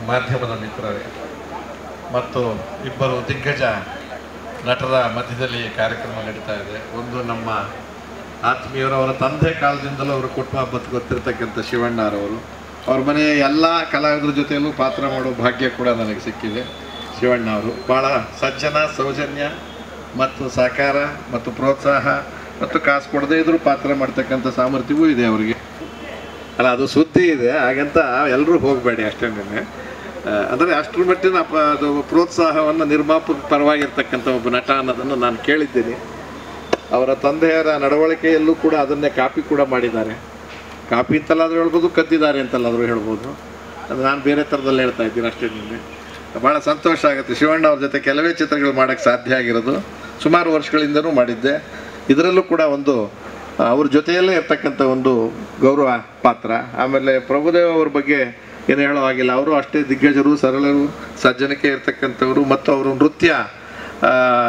ಮಾಧ್ಯಮದ ಮಿತ್ರರೇ ಮತ್ತು ಇಬ್ಬರು ದಿಗ್ಗಜ ನಟರ ಮಧ್ಯದಲ್ಲಿ ಈ ಕಾರ್ಯಕ್ರಮ ನಡೀತಾ ಇದೆ ಒಂದು ನಮ್ಮ ಆತ್ಮೀಯರು ಅವರ ತಂದೆ ಕಾಲದಿಂದಲೂ ಅವರು ಕುಟುಂಬ ಬತ್ತು ಗೊತ್ತಿರ್ತಕ್ಕಂಥ ಶಿವಣ್ಣರವರು ಅವ್ರ ಮನೆಯ ಎಲ್ಲ ಕಲಾವಿದರ ಜೊತೆಯಲ್ಲೂ ಪಾತ್ರ ಮಾಡೋ ಭಾಗ್ಯ ಕೂಡ ನನಗೆ ಸಿಕ್ಕಿದೆ ಶಿವಣ್ಣ ಅವರು ಭಾಳ ಸಜ್ಜನ ಸೌಜನ್ಯ ಮತ್ತು ಸಹಕಾರ ಮತ್ತು ಪ್ರೋತ್ಸಾಹ ಮತ್ತು ಕಾಸು ಕೊಡದೇ ಇದ್ರೂ ಪಾತ್ರ ಮಾಡ್ತಕ್ಕಂಥ ಸಾಮರ್ಥ್ಯವೂ ಇದೆ ಅವರಿಗೆ ಅಲ್ಲ ಅದು ಸುದ್ದಿ ಇದೆ ಹಾಗಂತ ಎಲ್ಲರೂ ಹೋಗಬೇಡಿ ಅಷ್ಟೇ ಅಂದರೆ ಅಷ್ಟರ ಮಟ್ಟಿನ ಪ ಅದು ಪ್ರೋತ್ಸಾಹವನ್ನು ನಿರ್ಮಾಪಕ ಪರವಾಗಿರ್ತಕ್ಕಂಥ ಒಬ್ಬ ನಟ ಅನ್ನೋದನ್ನು ನಾನು ಕೇಳಿದ್ದೀನಿ ಅವರ ತಂದೆಯರ ನಡವಳಿಕೆಯಲ್ಲೂ ಕೂಡ ಅದನ್ನೇ ಕಾಪಿ ಕೂಡ ಮಾಡಿದ್ದಾರೆ ಕಾಪಿ ಅಂತಲ್ಲಾದರೂ ಹೇಳ್ಬೋದು ಕದ್ದಿದ್ದಾರೆ ಅಂತಲ್ಲಾದರೂ ಹೇಳ್ಬೋದು ಅದು ನಾನು ಬೇರೆ ಥರದಲ್ಲಿ ಹೇಳ್ತಾ ಇದ್ದೀನಿ ಅಷ್ಟೇ ನಿಮಗೆ ಭಾಳ ಸಂತೋಷ ಆಗುತ್ತೆ ಶಿವಣ್ಣ ಅವ್ರ ಜೊತೆ ಕೆಲವೇ ಚಿತ್ರಗಳು ಮಾಡೋಕ್ಕೆ ಸಾಧ್ಯ ಆಗಿರೋದು ಸುಮಾರು ವರ್ಷಗಳಿಂದನೂ ಮಾಡಿದ್ದೆ ಇದರಲ್ಲೂ ಕೂಡ ಒಂದು ಆ, ಅವ್ರ ಜೊತೆಯಲ್ಲೇ ಇರ್ತಕ್ಕಂಥ ಒಂದು ಗೌರವ ಪಾತ್ರ ಆಮೇಲೆ ಪ್ರಭುದೇವ ಅವ್ರ ಬಗ್ಗೆ ಏನು ಹೇಳೋ ಹಾಗಿಲ್ಲ ಅವರು ಅಷ್ಟೇ ದಿಗ್ಗಜರು ಸರಳರು ಸಜ್ಜನಿಕೆ ಇರ್ತಕ್ಕಂಥವ್ರು ಮತ್ತು ಅವರು ನೃತ್ಯ ಆ,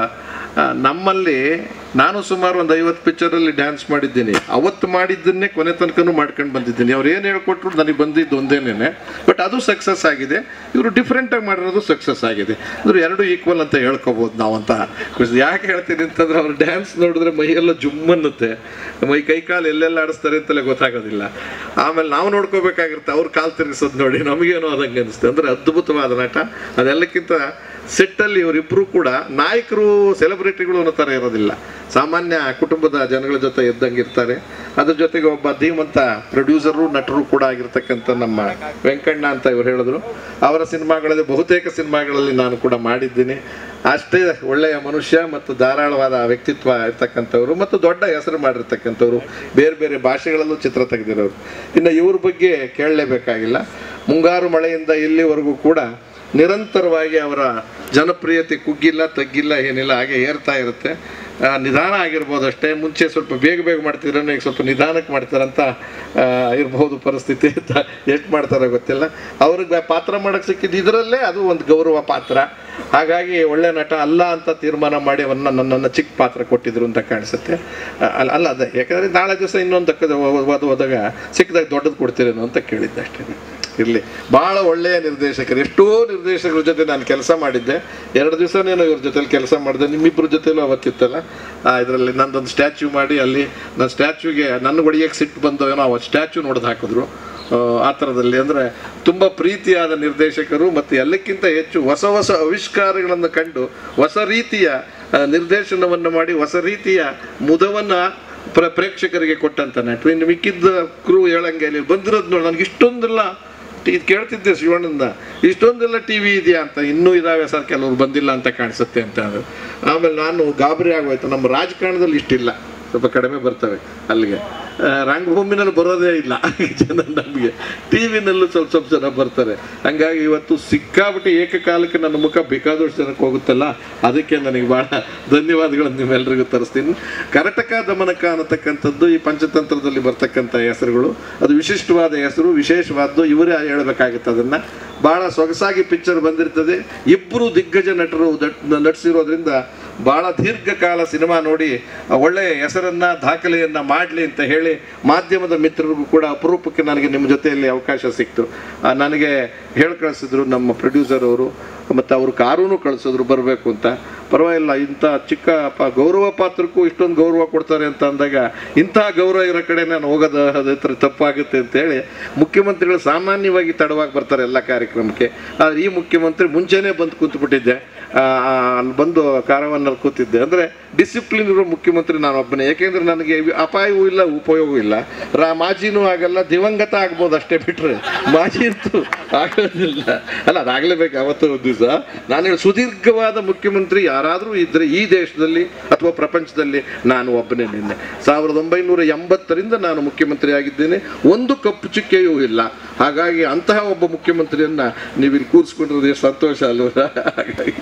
ಆ, ನಮ್ಮಲ್ಲಿ ನಾನು ಸುಮಾರು ಒಂದು ಐವತ್ತು ಪಿಕ್ಚರಲ್ಲಿ ಡ್ಯಾನ್ಸ್ ಮಾಡಿದ್ದೀನಿ ಅವತ್ತು ಮಾಡಿದ್ದನ್ನೇ ಕೊನೆ ತನಕನೂ ಮಾಡ್ಕೊಂಡು ಬಂದಿದ್ದೀನಿ ಅವ್ರು ಏನು ಹೇಳ್ಕೊಟ್ರು ನನಗೆ ಬಂದಿದ್ದು ಒಂದೇನೇನೆ ಬಟ್ ಅದು ಸಕ್ಸಸ್ ಆಗಿದೆ ಇವರು ಡಿಫ್ರೆಂಟಾಗಿ ಮಾಡಿರೋದು ಸಕ್ಸಸ್ ಆಗಿದೆ ಅಂದ್ರೆ ಎರಡು ಈಕ್ವಲ್ ಅಂತ ಹೇಳ್ಕೊಬೋದು ನಾವು ಅಂತ ಖುಷಿ ಯಾಕೆ ಹೇಳ್ತೀನಿ ಅಂತಂದ್ರೆ ಅವ್ರು ಡ್ಯಾನ್ಸ್ ನೋಡಿದ್ರೆ ಮೈಯೆಲ್ಲ ಜುಮ್ ಅನ್ನುತ್ತೆ ಮೈ ಕೈ ಕಾಲು ಎಲ್ಲೆಲ್ಲ ಆಡಿಸ್ತಾರೆ ಅಂತಲೇ ಗೊತ್ತಾಗೋದಿಲ್ಲ ಆಮೇಲೆ ನಾವು ನೋಡ್ಕೋಬೇಕಾಗಿರುತ್ತೆ ಅವ್ರು ಕಾಲು ತಿರುಗಿಸೋದು ನೋಡಿ ನಮಗೇನೋ ಅದಂಗೆ ಅನಿಸುತ್ತೆ ಅಂದರೆ ಅದ್ಭುತವಾದ ನಟ ಅದೆಲ್ಲಕ್ಕಿಂತ ಸೆಟ್ಟಲ್ಲಿ ಇವರಿಬ್ಬರು ಕೂಡ ನಾಯಕರು ಸೆಲೆಬ್ರಿಟಿಗಳು ಅನ್ನೋ ಥರ ಇರೋದಿಲ್ಲ ಸಾಮಾನ್ಯ ಕುಟುಂಬದ ಜನಗಳ ಜೊತೆ ಇದ್ದಂಗೆ ಇರ್ತಾರೆ ಅದ್ರ ಜೊತೆಗೆ ಒಬ್ಬ ಧೀಮಂತ ಪ್ರೊಡ್ಯೂಸರು ನಟರು ಕೂಡ ಆಗಿರ್ತಕ್ಕಂಥ ನಮ್ಮ ವೆಂಕಣ್ಣ ಅಂತ ಇವ್ರು ಹೇಳಿದ್ರು ಅವರ ಸಿನಿಮಾಗಳಲ್ಲಿ ಬಹುತೇಕ ಸಿನಿಮಾಗಳಲ್ಲಿ ನಾನು ಕೂಡ ಮಾಡಿದ್ದೀನಿ ಅಷ್ಟೇ ಒಳ್ಳೆಯ ಮನುಷ್ಯ ಮತ್ತು ಧಾರಾಳವಾದ ವ್ಯಕ್ತಿತ್ವ ಇರ್ತಕ್ಕಂಥವ್ರು ಮತ್ತು ದೊಡ್ಡ ಹೆಸರು ಮಾಡಿರ್ತಕ್ಕಂಥವ್ರು ಬೇರೆ ಬೇರೆ ಭಾಷೆಗಳಲ್ಲೂ ಚಿತ್ರ ತೆಗೆದಿರೋರು ಇನ್ನು ಇವ್ರ ಬಗ್ಗೆ ಕೇಳಲೇಬೇಕಾಗಿಲ್ಲ ಮುಂಗಾರು ಮಳೆಯಿಂದ ಇಲ್ಲಿವರೆಗೂ ಕೂಡ ನಿರಂತರವಾಗಿ ಅವರ ಜನಪ್ರಿಯತೆ ಕುಗ್ಗಿಲ್ಲ ತಗ್ಗಿಲ್ಲ ಏನಿಲ್ಲ ಹಾಗೆ ಏರ್ತಾ ಇರುತ್ತೆ ಆ, ನಿಧಾನ ಆಗಿರ್ಬೋದು ಅಷ್ಟೇ ಮುಂಚೆ ಸ್ವಲ್ಪ ಬೇಗ ಬೇಗ ಮಾಡ್ತಿದ್ರೆ ಈಗ ಸ್ವಲ್ಪ ನಿಧಾನಕ್ಕೆ ಮಾಡ್ತಾರಂತ ಆ, ಇರ್ಬೋದು ಪರಿಸ್ಥಿತಿ ಎಷ್ಟು ಮಾಡ್ತಾರೋ ಗೊತ್ತಿಲ್ಲ ಅವ್ರಿಗೆ ಪಾತ್ರ ಮಾಡೋಕ್ಕೆ ಸಿಕ್ಕಿದ್ದು ಇದರಲ್ಲೇ ಅದು ಒಂದು ಗೌರವ ಪಾತ್ರ ಹಾಗಾಗಿ ಒಳ್ಳೆ ನಟ ಅಲ್ಲ ಅಂತ ತೀರ್ಮಾನ ಮಾಡಿ ಅವನ್ನ ನನ್ನನ್ನು ಚಿಕ್ಕ ಪಾತ್ರ ಕೊಟ್ಟಿದ್ರು ಅಂತ ಕಾಣಿಸುತ್ತೆ ಆ, ಅಲ್ಲ ಅಲ್ಲ ಅದೇ ಯಾಕಂದರೆ ನಾಳೆ ದಿವಸ ಇನ್ನೊಂದು ದಕ್ಕದ ಹೋದಾಗ ಸಿಕ್ಕದಾಗ ದೊಡ್ಡದು ಕೊಡ್ತೀರೇನೋ ಅಂತ ಕೇಳಿದ್ದೆ ಅಷ್ಟೇ ಇರಲಿ ಭಾಳ ಒಳ್ಳೆಯ ನಿರ್ದೇಶಕರು ಎಷ್ಟೋ ನಿರ್ದೇಶಕರ ಜೊತೆ ನಾನು ಕೆಲಸ ಮಾಡಿದ್ದೆ ಎರಡು ದಿವಸ ನಾನು ಇವ್ರ ಜೊತೆಲಿ ಕೆಲಸ ಮಾಡಿದೆ ನಿಮ್ಮಿಬ್ಬರ ಜೊತೆಲೂ ಅವತ್ತಿತ್ತಲ್ಲ ಇದರಲ್ಲಿ ನಂದೊಂದು ಸ್ಟ್ಯಾಚ್ಯೂ ಮಾಡಿ ಅಲ್ಲಿ ನನ್ನ ಸ್ಟ್ಯಾಚ್ಯೂಗೆ ನನ್ನ ಒಡೆಯಕ್ಕೆ ಸಿಟ್ಟು ಬಂದು ಏನೋ ಅವತ್ತು ಸ್ಟ್ಯಾಚ್ಯೂ ನೋಡ್ದು ಹಾಕಿದ್ರು ಆ, ಆ ಥರದಲ್ಲಿ ಅಂದರೆ ತುಂಬ ಪ್ರೀತಿಯಾದ ನಿರ್ದೇಶಕರು ಮತ್ತು ಎಲ್ಲಕ್ಕಿಂತ ಹೆಚ್ಚು ಹೊಸ ಹೊಸ ಆವಿಷ್ಕಾರಗಳನ್ನು ಕಂಡು ಹೊಸ ರೀತಿಯ ಆ, ನಿರ್ದೇಶನವನ್ನು ಮಾಡಿ ಹೊಸ ರೀತಿಯ ಮುದವನ್ನು ಪ್ರ ಪ್ರೇಕ್ಷಕರಿಗೆ ಕೊಟ್ಟಂತ ನಟರು ಇನ್ನು ಮಿಕ್ಕಿದ್ದ ಕ್ರೂ ಹೇಳಂಗೆ ಇಲ್ಲಿ ಬಂದಿರೋದು ನೋಡಿ ನನಗೆ ಇಷ್ಟೊಂದಿಲ್ಲ ಇದು ಕೇಳ್ತಿದ್ದೆ ಶಿವಣ್ಣಂದ ಇಷ್ಟೊಂದೆಲ್ಲ ಟಿ ವಿ ಇದೆಯಾ ಅಂತ ಇನ್ನೂ ಇದಾವೆ ಸರ್ ಕೆಲವ್ರು ಬಂದಿಲ್ಲ ಅಂತ ಕಾಣಿಸುತ್ತೆ ಅಂತ ಅಂದ್ರು ಆಮೇಲೆ ನಾನು ಗಾಬರಿ ಆಗೋಯ್ತು ನಮ್ಮ ರಾಜಕಾರಣದಲ್ಲಿ ಇಷ್ಟಿಲ್ಲ ಸ್ವಲ್ಪ ಕಡಿಮೆ ಬರ್ತವೆ ಅಲ್ಲಿಗೆ ಆ, ರಂಗಭೂಮಿನಲ್ಲಿ ಬರೋದೇ ಇಲ್ಲ ಜನ ನಮಗೆ ಟಿ ವಿನಲ್ಲೂ ಸ್ವಲ್ಪ ಸ್ವಲ್ಪ ಜನ ಬರ್ತಾರೆ ಹಂಗಾಗಿ ಇವತ್ತು ಸಿಕ್ಕಾಬಿಟ್ಟು ಏಕಕಾಲಕ್ಕೆ ನನ್ನ ಮುಖ ಬೇಕಾದಷ್ಟು ಜನಕ್ಕೆ ಹೋಗುತ್ತಲ್ಲ ಅದಕ್ಕೆ ನನಗೆ ಭಾಳ ಧನ್ಯವಾದಗಳನ್ನು ನಿಮ್ಮೆಲ್ಲರಿಗೂ ತರಿಸ್ತೀನಿ ಕರಟಕ ದಮನಕ ಅನ್ನತಕ್ಕಂಥದ್ದು ಈ ಪಂಚತಂತ್ರದಲ್ಲಿ ಬರ್ತಕ್ಕಂಥ ಹೆಸರುಗಳು ಅದು ವಿಶಿಷ್ಟವಾದ ಹೆಸರು ವಿಶೇಷವಾದ್ದು ಇವರೇ ಹೇಳ್ಬೇಕಾಗುತ್ತೆ ಅದನ್ನು ಭಾಳ ಸೊಗಸಾಗಿ ಪಿಕ್ಚರ್ ಬಂದಿರ್ತದೆ ಇಬ್ಬರು ದಿಗ್ಗಜ ನಟರು ದಟ್- ನಟಿಸಿರೋದ್ರಿಂದ ಭಾಳ ದೀರ್ಘಕಾಲ ಸಿನಿಮಾ ನೋಡಿ ಆ ಒಳ್ಳೆಯ ಹೆಸರನ್ನ ದಾಖಲೆಯನ್ನ ಮಾಡಲಿ ಅಂತ ಹೇಳಿ ಮಾಧ್ಯಮದ ಮಿತ್ರರಿಗೂ ಕೂಡ ಅಪರೂಪಕ್ಕೆ ನನಗೆ ನಿಮ್ಮ ಜೊತೆಯಲ್ಲಿ ಅವಕಾಶ ಸಿಕ್ತು ಆ, ನನಗೆ ಹೇಳಿ ಕಳಿಸಿದ್ರು ನಮ್ಮ ಪ್ರೊಡ್ಯೂಸರ್ ಅವರು ಮತ್ತು ಅವರು ಕಾರೂನು ಕಳಿಸಿದ್ರು ಬರಬೇಕು ಅಂತ ಪರವಾಗಿಲ್ಲ ಇಂಥ ಚಿಕ್ಕ ಪ ಗೌರವ ಪಾತ್ರಕ್ಕೂ ಇಷ್ಟೊಂದು ಗೌರವ ಕೊಡ್ತಾರೆ ಅಂತ ಅಂದಾಗ ಇಂಥ ಗೌರವ ಇರೋ ಕಡೆ ನಾನು ಹೋಗೋದು ಅದು ಈ ಥರ ತಪ್ಪಾಗುತ್ತೆ ಅಂತೇಳಿ ಮುಖ್ಯಮಂತ್ರಿಗಳು ಸಾಮಾನ್ಯವಾಗಿ ತಡವಾಗಿ ಬರ್ತಾರೆ ಎಲ್ಲ ಕಾರ್ಯಕ್ರಮಕ್ಕೆ ಆದರೆ ಈ ಮುಖ್ಯಮಂತ್ರಿ ಮುಂಚೆನೇ ಬಂದು ಕೂತ್ಬಿಟ್ಟಿದ್ದೆ ಆ, ಆ, ಅಲ್ಲಿ ಬಂದು ಕಾರವನ್ನಲ್ಲಿ ಕೂತಿದ್ದೆ ಅಂದರೆ ಡಿಸಿಪ್ಲಿನ್ ಇರೋ ಮುಖ್ಯಮಂತ್ರಿ ನಾನು ಒಬ್ಬನೇ ಯಾಕೆಂದ್ರೆ ನನಗೆ ವಿ- ಅಪಾಯವೂ ಇಲ್ಲ ಉಪಯೋಗವೂ ಇಲ್ಲ ರಾ ಮಾಜಿನೂ ಆಗಲ್ಲ ದಿವಂಗತ ಆಗ್ಬೋದು ಅಷ್ಟೇ ಬಿಟ್ರೆ ಮಾಜಿ ಅಂತೂ ಆಗೋದಿಲ್ಲ ಅಲ್ಲ ಅದಾಗಲೇಬೇಕು ಅವತ್ತು ಒಂದು ದಿವಸ ನಾನು ಹೇಳಿ ಸುದೀರ್ಘವಾದ ಮುಖ್ಯಮಂತ್ರಿ ಯಾರಾದರೂ ಇದ್ದರೆ ಈ ದೇಶದಲ್ಲಿ ಅಥವಾ ಪ್ರಪಂಚದಲ್ಲಿ ನಾನು ಒಬ್ಬನೇ ನಿನ್ನೆ ಸಾವಿರದ ಒಂಬೈನೂರ ಎಂಬತ್ತರಿಂದ ನಾನು ಮುಖ್ಯಮಂತ್ರಿ ಆಗಿದ್ದೇನೆ ಒಂದು ಕಪ್ಪು ಚುಕ್ಕೆಯೂ ಇಲ್ಲ ಹಾಗಾಗಿ ಅಂತಹ ಒಬ್ಬ ಮುಖ್ಯಮಂತ್ರಿಯನ್ನ ನೀವು ಇಲ್ಲಿ ಕೂರಿಸ್ಕೊಂಡಿರೋದು ಎಷ್ಟು ಸಂತೋಷ ಅಲ್ವಾ ಹಾಗಾಗಿ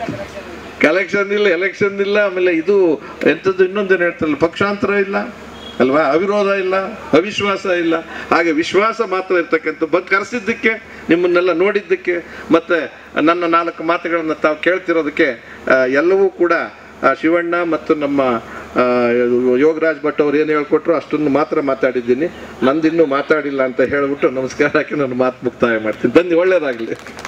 ಕಲೆಕ್ಷನ್ ಇಲ್ಲ ಎಲೆಕ್ಷನ್ ಇಲ್ಲ ಆಮೇಲೆ ಇದು ಎಂಥದ್ದು ಇನ್ನೊಂದೇನು ಹೇಳ್ತಾರಲ್ಲ ಪಕ್ಷಾಂತರ ಇಲ್ಲ ಅಲ್ವಾ ಅವಿರೋಧ ಇಲ್ಲ ಅವಿಶ್ವಾಸ ಇಲ್ಲ ಹಾಗೆ ವಿಶ್ವಾಸ ಮಾತ್ರ ಇರ್ತಕ್ಕಂಥ ಬಂದು ಕರೆಸಿದ್ದಕ್ಕೆ ನಿಮ್ಮನ್ನೆಲ್ಲ ನೋಡಿದ್ದಕ್ಕೆ ಮತ್ತು ನನ್ನ ನಾಲ್ಕು ಮಾತುಗಳನ್ನು ತಾವು ಕೇಳ್ತಿರೋದಕ್ಕೆ ಆ, ಎಲ್ಲವೂ ಕೂಡ ಆ, ಶಿವಣ್ಣ ಮತ್ತು ನಮ್ಮ ಆ, ಯೋಗರಾಜ್ ಭಟ್ ಅವ್ರು ಏನು ಹೇಳ್ಕೊಟ್ರು ಅಷ್ಟನ್ನು ಮಾತ್ರ ಮಾತಾಡಿದ್ದೀನಿ ನಂದಿನ್ನೂ ಮಾತಾಡಿಲ್ಲ ಅಂತ ಹೇಳ್ಬಿಟ್ಟು ನಮಸ್ಕಾರ ಹಾಕಿ ನಾನು ಮಾತು ಮುಕ್ತಾಯ ಮಾಡ್ತೀನಿ ಧನ್ಯ ಒಳ್ಳೇದಾಗಲಿ